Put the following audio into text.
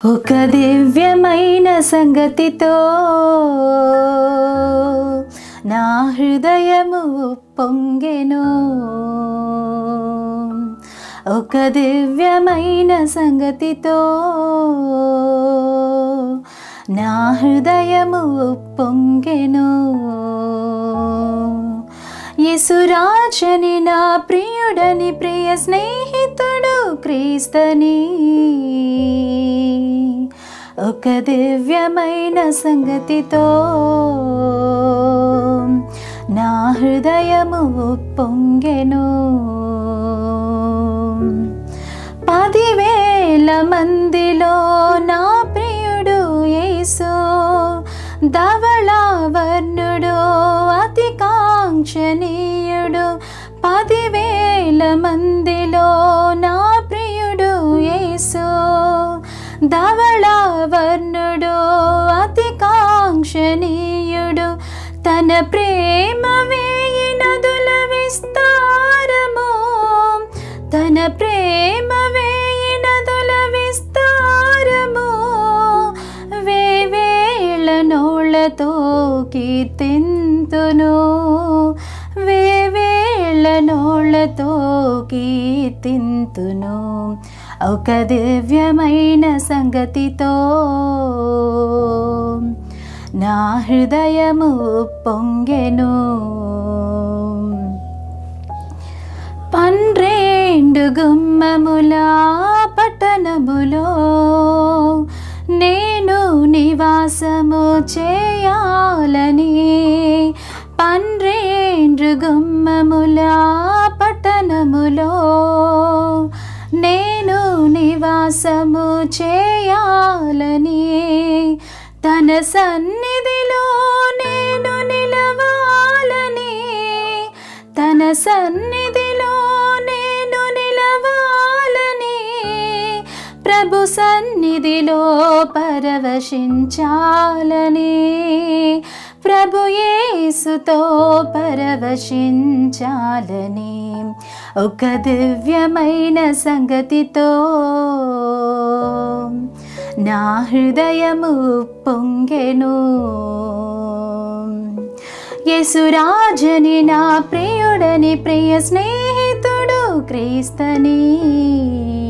ఒక దివ్యమైన సంగతితో నా హృదయము పొంగెను ఒక దివ్యమైన సంగతితో నా హృదయము పొంగెను యేసురాజని నా ప్రియుడని ప్రియ స్నేహితుడు క్రీస్తని ఒక దివ్యమైన సంగతితో నా హృదయము పొంగెను పదివేల మందిలో నా ప్రియుడు యేసు ధవళవర్ణుడు అతి కాంక్షణీయుడు పదివేల మందిలో నా ప్రియుడు యేసు ధవళవర్ణుడు అతి కాంక్షణీయుడు తన ప్రేమ వేయి నదుల విస్తారము తన ప్రేమ వేయి నదుల విస్తారము వేవేళ నోళ్ళతో కీర్తింతును వేవేళ నోళ్ళతో కీర్తింతును ఒక దివ్యమైన సంగతితో నా హృదయము పొంగెను పన్రేండు గుమ్మముల పట్టణములో నేను నివాసము చేయాలని పన్రేండు గుమ్మముల పట్టణములో నేను నివాసము చేయాలని తన సన్నిధిలో నేను నిలవాలని తన సన్నిధిలో నేను నిలవాలని ప్రభు సన్నిధిలో పరవశించాలని ప్రభు యేసుతో పరవశించాలని ఒక దివ్యమైన సంగతితో నా హృదయము పొంగెను యేసురాజని నా ప్రియుడని ప్రియ స్నేహితుడు క్రీస్తని